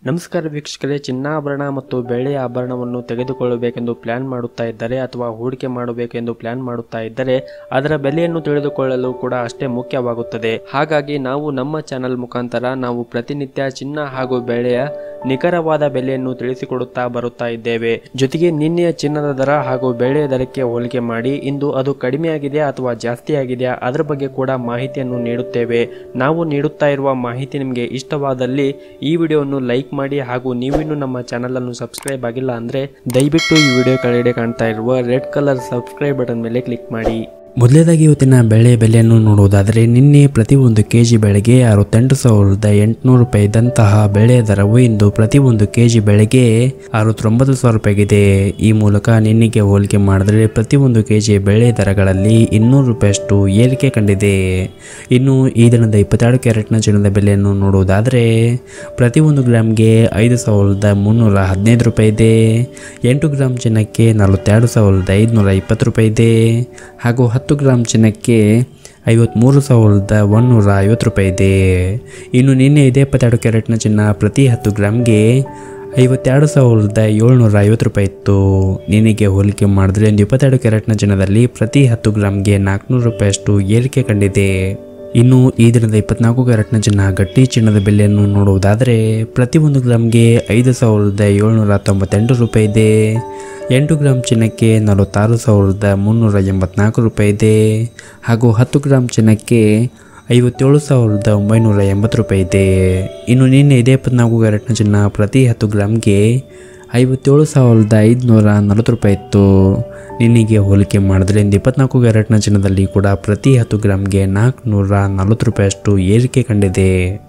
ನಮಸ್ಕಾರ ವೀಕ್ಷಕರೇ ಚಿನ್ನಾಭರಣ ಮತ್ತು ಬೆಳ್ಳಿಯ ಆಭರಣವನ್ನು ತೆಗೆದುಕೊಳ್ಳಬೇಕೆಂದು ಪ್ಲಾನ್ ಮಾಡುತ್ತಾ ಇದ್ದರೆ ಅಥವಾ ಹೂಡಿಕೆ ಮಾಡಬೇಕೆಂದು ಪ್ಲಾನ್ ಮಾಡುತ್ತಾ ಇದ್ದರೆ ಅದರ ಬೆಲೆಯನ್ನು ತಿಳಿದುಕೊಳ್ಳಲು ಕೂಡ ಅಷ್ಟೇ ಮುಖ್ಯವಾಗುತ್ತದೆ ಹಾಗಾಗಿ ನಾವು ನಮ್ಮ ಚಾನೆಲ್ ಮುಖಾಂತರ ನಾವು ಪ್ರತಿನಿತ್ಯ ಚಿನ್ನ ಹಾಗೂ ಬೆಳೆಯ ನಿಖರವಾದ ಬೆಲೆಯನ್ನು ತಿಳಿಸಿಕೊಡುತ್ತಾ ಬರುತ್ತಾ ಇದ್ದೇವೆ ಜೊತೆಗೆ ನಿನ್ನೆಯ ಚಿನ್ನದ ದರ ಹಾಗೂ ಬೆಳೆಯ ದರಕ್ಕೆ ಹೋಲಿಕೆ ಮಾಡಿ ಇಂದು ಅದು ಕಡಿಮೆಯಾಗಿದೆಯಾ ಅಥವಾ ಜಾಸ್ತಿ ಆಗಿದೆಯಾ ಅದರ ಬಗ್ಗೆ ಕೂಡ ಮಾಹಿತಿಯನ್ನು ನೀಡುತ್ತೇವೆ ನಾವು ನೀಡುತ್ತಾ ಇರುವ ಮಾಹಿತಿ ನಿಮಗೆ ಇಷ್ಟವಾದಲ್ಲಿ ಈ ವಿಡಿಯೋವನ್ನು ಲೈಕ್ ಮಾಡಿ ಹಾಗೂ ನೀವಿನ್ನೂ ನಮ್ಮ ಚಾನಲ್ ಅನ್ನು ಸಬ್ಸ್ಕ್ರೈಬ್ ಆಗಿಲ್ಲ ಅಂದ್ರೆ ದಯವಿಟ್ಟು ಈ ವಿಡಿಯೋ ಕೆಳಗಡೆ ಕಾಣ್ತಾ ಇರುವ ರೆಡ್ ಕಲರ್ ಸಬ್ಸ್ಕ್ರೈಬ್ ಬಟನ್ ಮೇಲೆ ಕ್ಲಿಕ್ ಮಾಡಿ ಮೊದಲೇದಾಗಿ ಇವತ್ತಿನ ಬೆಳೆ ಬೆಲೆಯನ್ನು ನೋಡುವುದಾದರೆ ನಿನ್ನೆ ಪ್ರತಿ ಒಂದು ಕೆ ಜಿ ಬೆಳೆಗೆ ಅರವತ್ತೆಂಟು ಸಾವಿರದ ಎಂಟುನೂರು ರೂಪಾಯಿ ಇದ್ದಂತಹ ಬೆಳೆಯ ದರವು ಇಂದು ಪ್ರತಿ ಒಂದು ಕೆ ಜಿ ಬೆಳೆಗೆ ಅರವತ್ತೊಂಬತ್ತು ಸಾವಿರ ರೂಪಾಯಿಗಿದೆ ಈ ಮೂಲಕ ನಿನ್ನೆಗೆ ಹೋಲಿಕೆ ಮಾಡಿದರೆ ಪ್ರತಿ ಒಂದು ಕೆ ಜಿ ಬೆಳೆ ದರಗಳಲ್ಲಿ ಇನ್ನೂರು ರೂಪಾಯಿಯಷ್ಟು ಏರಿಕೆ ಕಂಡಿದೆ ಇನ್ನು ಈ ದಿನದ ಇಪ್ಪತ್ತೆರಡು ಕ್ಯಾರೆಟ್ನ ಚಿನ್ನದ ಬೆಲೆಯನ್ನು ನೋಡುವುದಾದರೆ ಪ್ರತಿ ಒಂದು ಗ್ರಾಮ್ಗೆ ಐದು ಸಾವಿರದ ಮುನ್ನೂರ ಹದಿನೈದು ರೂಪಾಯಿ ಇದೆ ಎಂಟು ಗ್ರಾಮ್ ಚಿನ್ನಕ್ಕೆ ನಲವತ್ತೆರಡು ಸಾವಿರದ ಐದುನೂರ ಇಪ್ಪತ್ತು ರೂಪಾಯಿ ಇದೆ ಹಾಗೂ ಹತ್ತು ಗ್ರಾಮ್ ಚಿನ್ನಕ್ಕೆ ಐವತ್ತ್ಮೂರು ಸಾವಿರದ ಒಂದುನೂರ ಐವತ್ತು ರೂಪಾಯಿ ಇದೆ ಇನ್ನು ನಿನ್ನೆ ಇದೇ ಇಪ್ಪತ್ತೆರಡು ಕ್ಯಾರೆಟ್ನ ಚಿನ್ನ ಪ್ರತಿ ಹತ್ತು ಗ್ರಾಮ್ಗೆ ಐವತ್ತೆರಡು ಸಾವಿರದ ಏಳ್ನೂರ ಐವತ್ತು ರೂಪಾಯಿ ಇತ್ತು ನಿನಗೆ ಹೋಲಿಕೆ ಮಾಡಿದ್ರೆ ಒಂದು ಇಪ್ಪತ್ತೆರಡು ಕ್ಯಾರೆಟ್ನ ಚಿನ್ನದಲ್ಲಿ ಪ್ರತಿ ಹತ್ತು ಗ್ರಾಮ್ಗೆ ನಾಲ್ಕುನೂರು ರೂಪಾಯಿಯಷ್ಟು ಏರಿಕೆ ಕಂಡಿದೆ ಇನ್ನು ಈ ದಿನದ ಇಪ್ಪತ್ನಾಲ್ಕು ಕ್ಯಾರೆಟ್ನ ಚಿನ್ನ ಗಟ್ಟಿ ಚಿನ್ನದ ಬೆಲೆಯನ್ನು ನೋಡುವುದಾದರೆ ಪ್ರತಿ ಒಂದು ಗ್ರಾಮ್ಗೆ ಐದು ಸಾವಿರದ ಏಳ್ನೂರ ತೊಂಬತ್ತೆಂಟು ರೂಪಾಯಿ ಇದೆ ಎಂಟು ಗ್ರಾಮ್ ಚಿನ್ನಕ್ಕೆ ನಲವತ್ತಾರು ಸಾವಿರದ ಮುನ್ನೂರ ಎಂಬತ್ನಾಲ್ಕು ರೂಪಾಯಿ ಇದೆ ಹಾಗೂ ಹತ್ತು ಗ್ರಾಮ್ ಚಿನ್ನಕ್ಕೆ ಐವತ್ತೇಳು ಸಾವಿರದ ಒಂಬೈನೂರ ಎಂಬತ್ತು ರೂಪಾಯಿ ಇದೆ ಇನ್ನು ನಿನ್ನೆ ಇದೇ ಇಪ್ಪತ್ನಾಲ್ಕು ಕ್ಯಾರೆಟ್ನ ಚಿನ್ನ ಪ್ರತಿ ಹತ್ತು ಗ್ರಾಮ್ಗೆ ಐವತ್ತೇಳು ಸಾವಿರದ ಐದುನೂರ ನಲವತ್ತು ರೂಪಾಯಿ ಇತ್ತು ನಿನ್ನೆಗೆ ಹೋಲಿಕೆ ಮಾಡಿದ್ರೆ ಇಂದು ಇಪ್ಪತ್ನಾಲ್ಕು ಕ್ಯಾರೆಟ್ನ ಚಿನ್ನದಲ್ಲಿ ಕೂಡ ಪ್ರತಿ ಹತ್ತು ಗ್ರಾಮ್ಗೆ ನಾಲ್ಕುನೂರ ನಲವತ್ತು ರೂಪಾಯಿಯಷ್ಟು ಏರಿಕೆ ಕಂಡಿದೆ